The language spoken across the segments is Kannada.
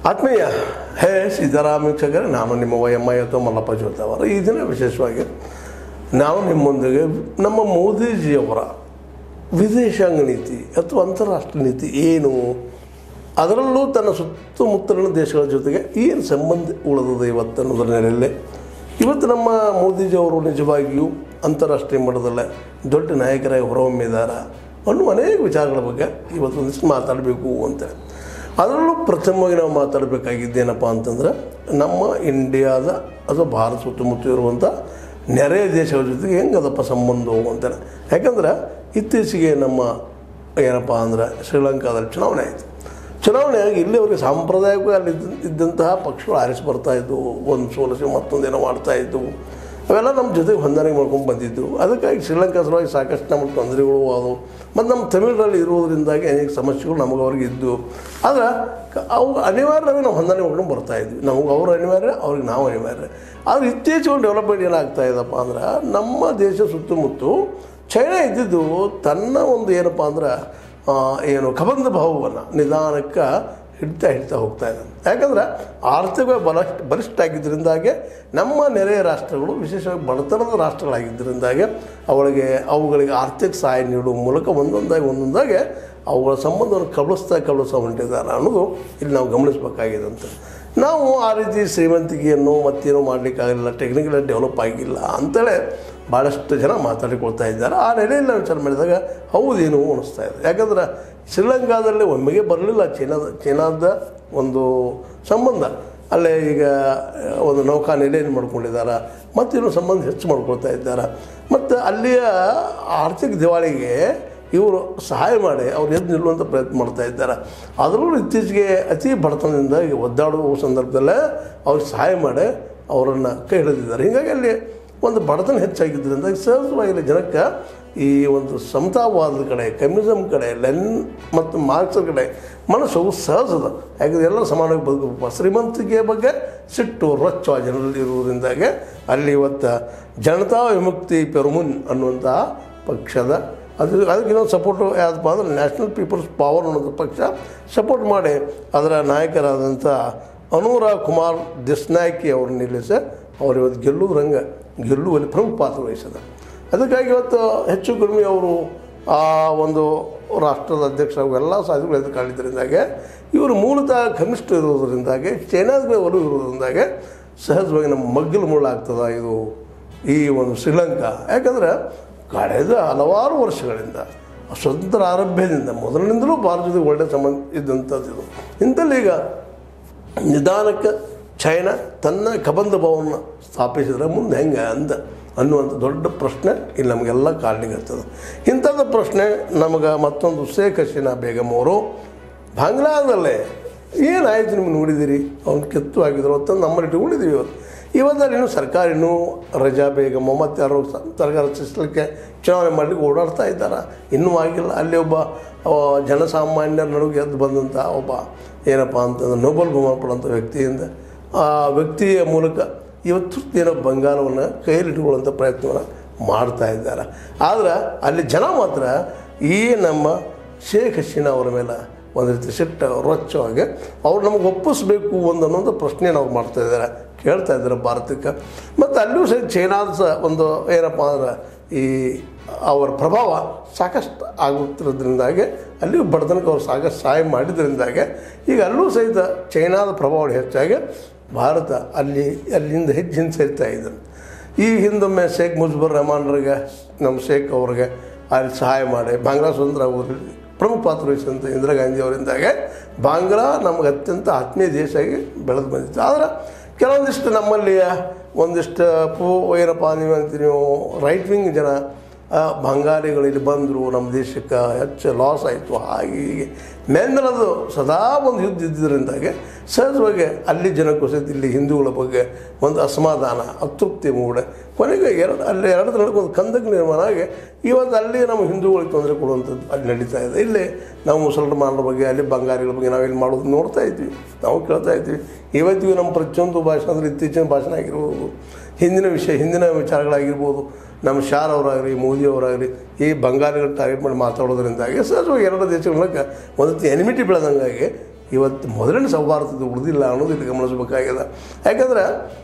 ಆತ್ಮೀಯ ಹೇ ಸಿದ್ದರಾಮ ವೀಕ್ಷಕರೇ ನಾನು ನಿಮ್ಮ ವೈ ಎಮ್ ಐ ಅಥವಾ ಮಲ್ಲಪ್ಪ ಜೋತವರ ಈ ದಿನ ವಿಶೇಷವಾಗಿ ನಾವು ನಿಮ್ಮೊಂದಿಗೆ ನಮ್ಮ ಮೋದಿಜಿಯವರ ವಿದೇಶಾಂಗ ನೀತಿ ಅಥವಾ ಅಂತಾರಾಷ್ಟ್ರೀಯ ನೀತಿ ಏನು ಅದರಲ್ಲೂ ತನ್ನ ಸುತ್ತಮುತ್ತಲಿನ ದೇಶಗಳ ಜೊತೆಗೆ ಏನು ಸಂಬಂಧ ಉಳಿದಿದೆ ಇವತ್ತು ಅನ್ನೋದರ ನೆಲೆಯಲ್ಲೇ ಇವತ್ತು ನಮ್ಮ ಮೋದಿಜಿಯವರು ನಿಜವಾಗಿಯೂ ಅಂತಾರಾಷ್ಟ್ರೀಯ ಮಟ್ಟದಲ್ಲೇ ದೊಡ್ಡ ನಾಯಕರಾಗಿ ಹೊರಹೊಮ್ಮಿದಾರ ಅನ್ನುವ ಅನೇಕ ವಿಚಾರಗಳ ಬಗ್ಗೆ ಇವತ್ತು ಒಂದಿಷ್ಟು ಮಾತಾಡಬೇಕು ಅಂತ ಅದರಲ್ಲೂ ಪ್ರಥಮವಾಗಿ ನಾವು ಮಾತಾಡಬೇಕಾಗಿದ್ದೇನಪ್ಪ ಅಂತಂದ್ರೆ ನಮ್ಮ ಇಂಡಿಯಾದ ಅಥವಾ ಭಾರತ ಸುತ್ತಮುತ್ತ ಇರುವಂಥ ನೆರೆಯ ದೇಶಗಳ ಜೊತೆಗೆ ಹೆಂಗದಪ್ಪ ಸಂಬಂಧವು ಅಂತಾನೆ ಯಾಕಂದ್ರೆ ಇತ್ತೀಚೆಗೆ ನಮ್ಮ ಏನಪ್ಪ ಅಂದ್ರೆ ಶ್ರೀಲಂಕಾದಲ್ಲಿ ಚುನಾವಣೆ ಆಯಿತು ಚುನಾವಣೆಯಾಗಿ ಇಲ್ಲಿವರೆಗೆ ಸಾಂಪ್ರದಾಯಿಕವಾಗಿ ಅಲ್ಲಿ ಇದ್ದ- ಇದ್ದಂತಹ ಪಕ್ಷಗಳು ಆರಿಸಿ ಬರ್ತಾ ಇದ್ವು ಒಂದು ಸೋಲಿಸಿ ಮತ್ತೊಂದೇನೋ ಮಾಡ್ತಾ ಇದ್ವು ಅವೆಲ್ಲ ನಮ್ಮ ಜೊತೆಗೆ ಹೊಂದಾಣಿಕೆ ಮಾಡ್ಕೊಂಡು ಬಂದಿದ್ದು ಅದಕ್ಕಾಗಿ ಶ್ರೀಲಂಕಾ ಸಲುವಾಗಿ ಸಾಕಷ್ಟು ನಮಗೆ ತೊಂದರೆಗಳು ಆದವು ಮತ್ತು ನಮ್ಮ ತಮಿಳ್ನಲ್ಲಿ ಇರುವುದರಿಂದಾಗಿ ಅನೇಕ ಸಮಸ್ಯೆಗಳು ನಮಗೆ ಅವ್ರಿಗೆ ಇದ್ದು ಆದ್ರೆ ಕ- ಅವು ಅನಿವಾರ್ಯವಾಗಿ ನಾವು ಹೊಂದಾಣಿಕೆ ಮಾಡ್ಕೊಂಡು ಬರ್ತಾ ಇದ್ವಿ ನಮಗೆ ಅವರು ಅನಿವಾರ್ಯ ಅವ್ರಿಗೆ ನಾವು ಅನಿವಾರ್ಯ ಆದ್ರೆ ಇತ್ತೀಚೆಗೆ ಡೆವಲಪ್ಮೆಂಟ್ ಏನಾಗ್ತಾ ಇದೆಪ್ಪ ಅಂದ್ರೆ ನಮ್ಮ ದೇಶ ಸುತ್ತಮುತ್ತ ಚೈನಾ ಇದ್ದಿದ್ದು ತನ್ನ ಒಂದು ಏನಪ್ಪ ಅಂದ್ರೆ ಆ, ಏನು ಕಬಂಧ ಭಾವವನ್ನು ನಿಧಾನಕ್ಕೆ ಹಿಡ್ತಾ ಹಿಡ್ತಾ ಹೋಗ್ತಾ ಇದೆ ಯಾಕಂದ್ರೆ ಆರ್ಥಿಕ ಬಲ ಬಲಿಷ್ಠ ಆಗಿದ್ದರಿಂದಾಗೆ ನಮ್ಮ ನೆರೆಯ ರಾಷ್ಟ್ರಗಳು ವಿಶೇಷವಾಗಿ ಬಡತನದ ರಾಷ್ಟ್ರಗಳಾಗಿದ್ದರಿಂದಾಗೆ ಅವಳಿಗೆ ಅವುಗಳಿಗೆ ಆರ್ಥಿಕ ಸಹಾಯ ನೀಡುವ ಮೂಲಕ ಒಂದೊಂದಾಗಿ ಒಂದೊಂದಾಗಿ ಅವುಗಳ ಸಂಬಂಧವನ್ನು ಕಬಳಿಸ್ತಾ ಕಬಳಿಸ್ತಾ ಹೊಂಟಿದ್ದಾರೆ ಅನ್ನೋದು ಇಲ್ಲಿ ನಾವು ಗಮನಿಸಬೇಕಾಗಿದೆ ಅಂತ ನಾವು ಆ ರೀತಿ ಶ್ರೀಮಂತಿಕೆಯನ್ನು ಮತ್ತೇನೋ ಮಾಡಲಿಕ್ಕಾಗಲಿಲ್ಲ ಟೆಕ್ನಿಕಲ್ ಡೆವಲಪ್ ಆಗಿಲ್ಲ ಅಂತೇಳಿ ಭಾಳಷ್ಟು ಜನ ಮಾತಾಡಿಕೊಳ್ತಾ ಇದ್ದಾರೆ ಆ ನೆಲೆಯಲ್ಲಿ ನಾವು ವಿಚಾರ ಮಾಡಿದಾಗ ಹೌದೇನು ಅನಿಸ್ತಾ ಇದೆ ಯಾಕಂದ್ರೆ ಶ್ರೀಲಂಕಾದಲ್ಲಿ ಒಮ್ಮೆಗೆ ಬರಲಿಲ್ಲ ಚೀನಾದ ಚೀನಾದ ಒಂದು ಸಂಬಂಧ ಅಲ್ಲೇ ಈಗ ಒಂದು ನೌಕಾ ನೆಲೆಯನ್ನು ಮಾಡ್ಕೊಂಡಿದ್ದಾರೆ ಮತ್ತಿನ್ನು ಸಂಬಂಧ ಹೆಚ್ಚು ಮಾಡ್ಕೊಳ್ತಾ ಇದ್ದಾರೆ ಮತ್ತು ಅಲ್ಲಿಯ ಆರ್ಥಿಕ ದಿವಾಳಿಗೆ ಇವರು ಸಹಾಯ ಮಾಡಿ ಅವ್ರು ಎದ್ದು ನಿಲ್ಲುವಂಥ ಪ್ರಯತ್ನ ಮಾಡ್ತಾ ಇದ್ದಾರೆ ಅದರಲ್ಲೂ ಇತ್ತೀಚೆಗೆ ಅತಿ ಬಡತನದಿಂದ ಈಗ ಒದ್ದಾಡುವ ಸಂದರ್ಭದಲ್ಲೇ ಅವ್ರಿಗೆ ಸಹಾಯ ಮಾಡಿ ಅವರನ್ನು ಕೈ ಹಿಡಿದಿದ್ದಾರೆ ಹೀಗಾಗಿ ಅಲ್ಲಿ ಒಂದು ಬಡತನ ಹೆಚ್ಚಾಗಿದ್ದರಿಂದ ಸಹಜವಾಗಿ ಇಲ್ಲಿ ಜನಕ್ಕೆ ಈ ಒಂದು ಸಮತಾವಾದದ ಕಡೆ ಕಮ್ಯುನಿಸಮ್ ಕಡೆ ಲೆನ್ ಮತ್ತು ಮಾರ್ಕ್ಸರ ಕಡೆ ಮನಸ್ಸು ಸಹಜದ ಯಾಕಂದ್ರೆ ಎಲ್ಲರೂ ಸಮಾನವಾಗಿ ಬದುಕಬೇಕು ಶ್ರೀಮಂತಿಕೆಯ ಬಗ್ಗೆ ಸಿಟ್ಟು ರೊಚ್ಚ ಆ ಜನರಲ್ಲಿ ಇರುವುದರಿಂದಾಗೆ ಅಲ್ಲಿ ಇವತ್ತು ಜನತಾ ವಿಮುಕ್ತಿ ಪೆರುಮುನ್ ಅನ್ನುವಂಥ ಪಕ್ಷದ ಅದು ಅದಕ್ಕೆ ಇನ್ನೊಂದು ಸಪೋರ್ಟು ಯಾವುದಪ್ಪ ಅಂದ್ರೆ ನ್ಯಾಷನಲ್ ಪೀಪಲ್ಸ್ ಪವರ್ ಅನ್ನೋದು ಪಕ್ಷ ಸಪೋರ್ಟ್ ಮಾಡಿ ಅದರ ನಾಯಕರಾದಂಥ ಅನುರಾಗ್ ಕುಮಾರ್ ದಿಸ್ನಾಯ್ಕಿ ಅವ್ರನ್ನ ನಿಲ್ಲಿಸಿ ಅವ್ರು ಇವತ್ತು ಗೆಲ್ಲುವುದ್ರಂಗೆ ಗೆಲ್ಲುವಲ್ಲಿ ಪ್ರಮುಖ ಪಾತ್ರ ವಹಿಸಿದ ಅದಕ್ಕಾಗಿ ಇವತ್ತು ಹೆಚ್ಚು ಕಡಿಮೆ ಅವರು ಆ ಒಂದು ರಾಷ್ಟ್ರದ ಅಧ್ಯಕ್ಷರಾಗಿ ಎಲ್ಲ ಸಾಧನೆಗಳು ಎದುರುಕೊಂಡಿದ್ದರಿಂದಾಗೆ ಇವರು ಮೂಲತಃ ಕನಿಷ್ಠ ಇರೋದರಿಂದಾಗೆ ಚೈನಾದ ಮೇಲೆ ಒಲವು ಇರೋದ್ರಿಂದಾಗೆ ಸಹಜವಾಗಿ ನಮ್ಮ ಮಗ್ಗಲು ಮುಳ್ಳಾಗ್ತದ ಇದು ಈ ಒಂದು ಶ್ರೀಲಂಕಾ ಯಾಕಂದ್ರೆ ಕಳೆದ ಹಲವಾರು ವರ್ಷಗಳಿಂದ ಸ್ವತಂತ್ರ ಆರಂಭದಿಂದ ಮೊದಲಿನಿಂದಲೂ ಭಾರತದ ಒಳ್ಳೆಯ ಸಂಬಂಧ ಇದ್ದಂಥದ್ದು ಇದು ಇಂಥಲ್ಲಿ ಈಗ ನಿಧಾನಕ್ಕೆ ಚೈನಾ ತನ್ನ ಕಬಂಧ ಭಾವವನ್ನು ಸ್ಥಾಪಿಸಿದ್ರೆ ಮುಂದೆ ಹೆಂಗೆ ಅಂದ ಅನ್ನುವಂಥ ದೊಡ್ಡ ಪ್ರಶ್ನೆ ಇಲ್ಲಿ ನಮಗೆಲ್ಲ ಕಾಡ್ಲಿಕ್ಕತ್ತದ ಇಂಥದ್ದು ಪ್ರಶ್ನೆ ನಮಗೆ ಮತ್ತೊಂದು ಶೇಖ್ ಹಸೀನಾ ಬೇಗಮ್ ಅವರು ಬಾಂಗ್ಲಾದಲ್ಲೇ ಏನಾಯಿತು ನಿಮ್ಗೆ ನೋಡಿದಿರಿ ಅವ್ನು ಕೆತ್ತು ಆಗಿದ್ರು ಅಂತ ನಮ್ಮಲ್ಲಿ ಇಟ್ಕೊಂಡಿದ್ದೀವಿ ಇವತ್ತು ಇವತ್ತಲ್ಲಿ ಇನ್ನೂ ಸರ್ಕಾರ ಇನ್ನೂ ರಜಾ ಬೇಗಮ್ ಮತ್ತು ಯಾರು ಸ- ಸರ್ಕಾರ ರಚಿಸಲಿಕ್ಕೆ ಚುನಾವಣೆ ಮಾಡಲಿಕ್ಕೆ ಓಡಾಡ್ತಾ ಇದ್ದಾರೆ ಇನ್ನೂ ಆಗಿಲ್ಲ ಅಲ್ಲಿ ಒಬ್ಬ ಅವ ಜನಸಾಮಾನ್ಯರ ನಡುವೆ ಎದ್ದು ಬಂದಂಥ ಒಬ್ಬ ಏನಪ್ಪ ಅಂತಂದ್ರೆ ನೋಬಲ್ ಬಹುಮಾನ ಪಡುವಂಥ ವ್ಯಕ್ತಿಯಿಂದ ಆ ವ್ಯಕ್ತಿಯ ಮೂಲಕ ಇವತ್ತು ಏನೋ ಬಂಗಾರವನ್ನು ಕೈಯಲ್ಲಿಟ್ಟುಕೊಳ್ಳುವಂಥ ಪ್ರಯತ್ನವನ್ನು ಮಾಡ್ತಾ ಇದ್ದಾರೆ ಆದರೆ ಅಲ್ಲಿ ಜನ ಮಾತ್ರ ಈ ನಮ್ಮ ಶೇಖ್ ಹಸೀನಾ ಅವರ ಮೇಲೆ ಒಂದು ರೀತಿ ಸಿಟ್ಟ ರೊಚ್ಚವಾಗಿ ಅವ್ರು ನಮಗೆ ಒಪ್ಪಿಸ್ಬೇಕು ಒಂದು ಅನ್ನೋದು ಪ್ರಶ್ನೆ ನಾವು ಮಾಡ್ತಾ ಇದ್ದಾರೆ ಕೇಳ್ತಾ ಇದ್ದಾರೆ ಭಾರತಕ್ಕೆ ಮತ್ತು ಅಲ್ಲಿಯೂ ಸಹ ಚೈನಾದ ಸಹ ಒಂದು ಏನಪ್ಪ ಅಂದ್ರೆ ಈ ಅವರ ಪ್ರಭಾವ ಸಾಕಷ್ಟು ಆಗುತ್ತಿರೋದ್ರಿಂದಾಗೆ ಅಲ್ಲಿಯೂ ಬಡತನಕ್ಕೆ ಅವ್ರು ಸಾಕಷ್ಟು ಸಹಾಯ ಮಾಡಿದ್ರಿಂದಾಗೆ ಈಗ ಅಲ್ಲೂ ಸಹಿತ ಚೈನಾದ ಪ್ರಭಾವ ಹೆಚ್ಚಾಗಿ ಭಾರತ ಅಲ್ಲಿ ಅಲ್ಲಿಂದ ಹೆಚ್ಚು ಹಿಂದೆ ಸೇರ್ತಾ ಇದ್ದಾರೆ ಈ ಹಿಂದೊಮ್ಮೆ ಶೇಖ್ ಮುಜಿಬುರ್ ರೆಹಮಾನ್ರಿಗೆ ನಮ್ಮ ಶೇಖ್ ಅವ್ರಿಗೆ ಅಲ್ಲಿ ಸಹಾಯ ಮಾಡಿ ಬಾಂಗ್ಲಾ ಸ್ವತಂತ್ರ ಆಗೋದ್ರಲ್ಲಿ ಪ್ರಮುಖ ಪಾತ್ರ ವಹಿಸಿದಂಥ ಇಂದಿರಾ ಗಾಂಧಿ ಅವರಿಂದಾಗೆ ಬಾಂಗ್ಲಾ ನಮಗೆ ಅತ್ಯಂತ ಆತ್ಮೀಯ ದೇಶ ಆಗಿ ಬೆಳೆದು ಬಂದಿತ್ತು ಆದರೆ ಕೆಲವೊಂದಿಷ್ಟು ನಮ್ಮಲ್ಲಿ ಒಂದಿಷ್ಟು ಪೂ ಏನಪ್ಪ ನೀವು ಅಂತೀರಿ ನೀವು ರೈಟ್ ವಿಂಗ್ ಜನ ಆ, ಬಂಗಾಳಿಗಳು ಇಲ್ಲಿ ಬಂದರು ನಮ್ಮ ದೇಶಕ್ಕೆ ಹೆಚ್ಚು ಲಾಸ್ ಆಯಿತು ಹಾಗೆ ಹೀಗೆ ಮೇಂದಲದು ಸದಾ ಒಂದು ಯುದ್ಧ ಇದ್ದಿದ್ದರಿಂದಾಗೆ ಸಹಜವಾಗಿ ಅಲ್ಲಿ ಜನಕ್ಕೂ ಸಹಿತ ಇಲ್ಲಿ ಹಿಂದೂಗಳ ಬಗ್ಗೆ ಒಂದು ಅಸಮಾಧಾನ ಅತೃಪ್ತಿ ಮೂಡ ಕೊನೆಗೆ ಎರಡು ಅಲ್ಲಿ ಎರಡು ನಡುವೆ ಒಂದು ಕಂದಕ ನಿರ್ಮಾಣ ಆಗಿ ಇವತ್ತು ಅಲ್ಲಿ ನಮ್ಮ ಹಿಂದೂಗಳಿಗೆ ತೊಂದರೆ ಕೊಡುವಂಥದ್ದು ಅಲ್ಲಿ ನಡೀತಾ ಇದೆ ಇಲ್ಲಿ ನಾವು ಮುಸಲ್ಮಾನರ ಬಗ್ಗೆ ಅಲ್ಲಿ ಬಂಗಾರಿಗಳ ಬಗ್ಗೆ ನಾವೆಲ್ಲಿ ಮಾಡೋದು ನೋಡ್ತಾ ಇದ್ವಿ ನಾವು ಕೇಳ್ತಾ ಇದ್ವಿ ಇವತ್ತಿಗೂ ನಮ್ಮ ಪ್ರತಿಯೊಂದು ಭಾಷಣ ಅಂದರೆ ಇತ್ತೀಚಿನ ಭಾಷಣ ಆಗಿರ್ಬೋದು ಹಿಂದಿನ ವಿಷಯ ಹಿಂದಿನ ವಿಚಾರಗಳಾಗಿರ್ಬೋದು ನಮ್ಮ ಶಾರ್ ಅವರಾಗಲಿ ಮೋದಿ ಅವರಾಗಲಿ ಈ ಬಂಗಾಳಿಗಳ ಟಾರ್ಗೆಟ್ ಮಾಡಿ ಮಾತಾಡೋದ್ರಿಂದಾಗಿ ಸಹಜವಾಗಿ ಎರಡು ದೇಶಗಳ ಮೂಲಕ ಒಂದು ಎನಿಮಿಟಿ ಬೆಳೆದಂಗಾಗಿ ಇವತ್ತು ಮೊದಲಿನ ಸೌಹಾರ್ದತೆ ಉಳಿದಿಲ್ಲ ಅನ್ನೋದು ಇಲ್ಲಿ ಗಮನಿಸಬೇಕಾಗಿದೆ ಯಾಕಂದ್ರೆ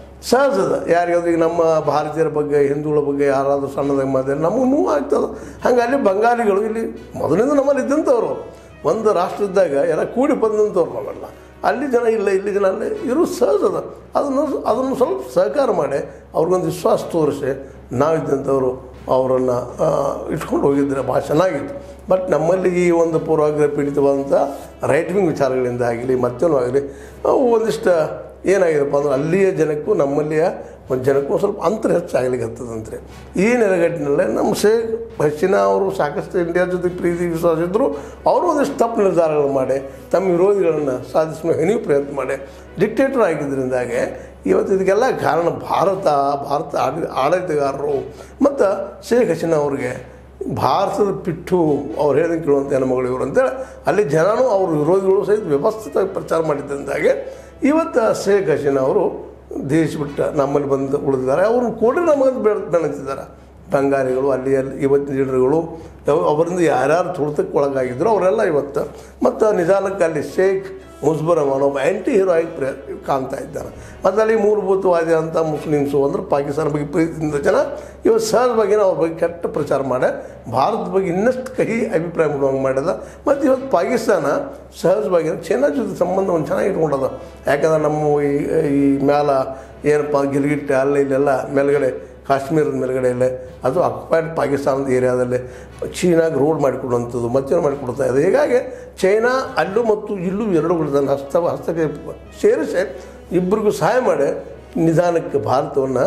ಸಹಜದ ಯಾರಿಗಾದ್ರೂ ಈಗ ನಮ್ಮ ಭಾರತೀಯರ ಬಗ್ಗೆ ಹಿಂದೂಗಳ ಬಗ್ಗೆ ಯಾರಾದರೂ ಸಣ್ಣದಾಗಿ ಮಾತಾಡಿ ನಮಗೆ ನೋವು ಆಗ್ತದೆ ಹಂಗೆ ಅಲ್ಲಿ ಬಂಗಾಳಿಗಳು ಇಲ್ಲಿ ಮೊದಲಿಂದ ನಮ್ಮಲ್ಲಿ ಇದ್ದಂಥವ್ರು ಒಂದು ರಾಷ್ಟ್ರದಾಗ ಎಲ್ಲ ಕೂಡಿ ಬಂದಂಥವ್ರು ನಾವೆಲ್ಲ ಅಲ್ಲಿ ಜನ ಇಲ್ಲ ಇಲ್ಲಿ ಜನ ಅಲ್ಲೇ ಇರೋ ಸಹಜದ ಅದನ್ನು ಅದನ್ನು ಸ್ವಲ್ಪ ಸಹಕಾರ ಮಾಡಿ ಅವ್ರಿಗೊಂದು ವಿಶ್ವಾಸ ತೋರಿಸಿ ನಾವಿದ್ದಂಥವ್ರು ಅವರನ್ನು ಇಟ್ಕೊಂಡು ಹೋಗಿದ್ರೆ ಭಾಳ ಚೆನ್ನಾಗಿತ್ತು ಬಟ್ ನಮ್ಮಲ್ಲಿ ಈ ಒಂದು ಪೂರ್ವಾಗ್ರಹ ಪೀಡಿತವಾದಂಥ ರೈಟ್ ವಿಂಗ್ ವಿಚಾರಗಳಿಂದ ಆಗಲಿ ಮತ್ತೇನೂ ಆಗಲಿ ಅವು ಒಂದಿಷ್ಟು ಏನಾಗಿದೆಪ್ಪ ಅಂದ್ರೆ ಅಲ್ಲಿಯ ಜನಕ್ಕೂ ನಮ್ಮಲ್ಲಿಯ ಒಂದು ಜನಕ್ಕೂ ಒಂದು ಸ್ವಲ್ಪ ಅಂತರ ಹೆಚ್ಚಾಗಲಿಕ್ಕೆ ಹತ್ತದಂತೆ ಈ ನೆಲೆಗಟ್ಟಿನಲ್ಲೇ ನಮ್ಮ ಶೇಖ್ ಹಸೀನಾ ಅವರು ಸಾಕಷ್ಟು ಇಂಡಿಯಾ ಜೊತೆ ಪ್ರೀತಿ ವಿಶ್ವಾಸ ಇದ್ದರು ಅವರು ಒಂದಿಷ್ಟು ತಪ್ಪು ನಿರ್ಧಾರಗಳು ಮಾಡಿ ತಮ್ಮ ವಿರೋಧಿಗಳನ್ನು ಸಾಧಿಸುವ ಹೆಣಿವು ಪ್ರಯತ್ನ ಮಾಡಿ ಡಿಕ್ಟೇಟರ್ ಆಗಿದ್ದರಿಂದಾಗೆ ಇವತ್ತು ಇದಕ್ಕೆಲ್ಲ ಕಾರಣ ಭಾರತ ಭಾರತ ಆಡ ಆಡಳಿತಗಾರರು ಮತ್ತು ಶೇಖ್ ಹಸೀನಾ ಅವ್ರಿಗೆ ಭಾರತದ ಪಿಟ್ಟು ಅವ್ರು ಹೇಳಿದಂಗೆ ಕೇಳುವಂಥ ಹೆಣ್ಮಗಳು ಇವರು ಅಂತೇಳಿ ಅಲ್ಲಿ ಜನನೂ ಅವ್ರ ವಿರೋಧಿಗಳು ಸಹಿತ ವ್ಯವಸ್ಥಿತವಾಗಿ ಪ್ರಚಾರ ಮಾಡಿದ್ದಂದಾಗೆ ಇವತ್ತು ಶೇಖ್ ಹಸೀನಾ ಅವರು ದೇಶ ಬಿಟ್ಟು ನಮ್ಮಲ್ಲಿ ಬಂದು ಉಳಿದಿದ್ದಾರೆ ಅವರು ಕೂಡ ನಮಗೆ ಬೆಳ ಬೆಳೆತಿದ್ದಾರೆ ಬಂಗಾಳಿಗಳು ಅಲ್ಲಿ ಅಲ್ಲಿ ಇವತ್ತಿನ ಲೀಡರ್ಗಳು ಯಾವ- ಅವರಿಂದ ಯಾರ್ಯಾರು ತುಳಿತಕ್ಕೆ ಒಳಗಾಗಿದ್ರು ಅವರೆಲ್ಲ ಇವತ್ತು ಮತ್ತು ನಿಧಾನಕ್ಕೆ ಅಲ್ಲಿ ಶೇಖ್ ಮುಜ್ಬರ್ ಅವನು ಒಬ್ಬ ಆ್ಯಂಟಿ ಹೀರೋ ಆಗಿ ಪ್ರ ಕಾಣ್ತಾ ಇದ್ದಾನೆ ಮತ್ತು ಅಲ್ಲಿ ಮೂಲಭೂತವಾದಿ ಅಂತ ಮುಸ್ಲಿಮ್ಸು ಅಂದ್ರೆ ಪಾಕಿಸ್ತಾನ ಬಗ್ಗೆ ಪ್ರೀತಿಯಿಂದ ಜನ ಇವತ್ತು ಸಹಜವಾಗಿ ಅವ್ರ ಬಗ್ಗೆ ಕೆಟ್ಟ ಪ್ರಚಾರ ಮಾಡಿ ಭಾರತದ ಬಗ್ಗೆ ಇನ್ನಷ್ಟು ಕಹಿ ಅಭಿಪ್ರಾಯ ಮೂಡುವಂಗೆ ಮಾಡ್ಯದ ಮತ್ತು ಇವತ್ತು ಪಾಕಿಸ್ತಾನ ಸಹಜವಾಗಿ ಚೈನಾ ಜೊತೆ ಸಂಬಂಧವನ್ನು ಚೆನ್ನಾಗಿ ಇಟ್ಕೊಂಡದ ಯಾಕಂದ್ರೆ ನಮ್ಮ ಈ ಈ ಮ್ಯಾಲ ಏನಪ್ಪ ಗಿಲ್ಗಿಟ್ಟ ಅಲ್ಲಿ ಇಲ್ಲೆಲ್ಲ ಮೇಲ್ಗಡೆ ಕಾಶ್ಮೀರದ ಮೇಲ್ಗಡೆ ಇಲ್ಲೇ ಅದು ಅಕ್ಯುಪೈಡ್ ಪಾಕಿಸ್ತಾನದ ಏರಿಯಾದಲ್ಲಿ ಚೀನಾಗೆ ರೋಡ್ ಮಾಡಿಕೊಡುವಂಥದ್ದು ಮತ್ತೇನು ಮಾಡಿಕೊಡ್ತಾ ಇದೆ ಹೀಗಾಗಿ ಚೈನಾ ಅಲ್ಲೂ ಮತ್ತು ಇಲ್ಲೂ ಎರಡೂ ತನ್ನ ಹಸ್ತ ಹಸ್ತಕ್ಷೇಪ ಸೇರಿಸಿ ಇಬ್ಬರಿಗೂ ಸಹಾಯ ಮಾಡಿ ನಿಧಾನಕ್ಕೆ ಭಾರತವನ್ನು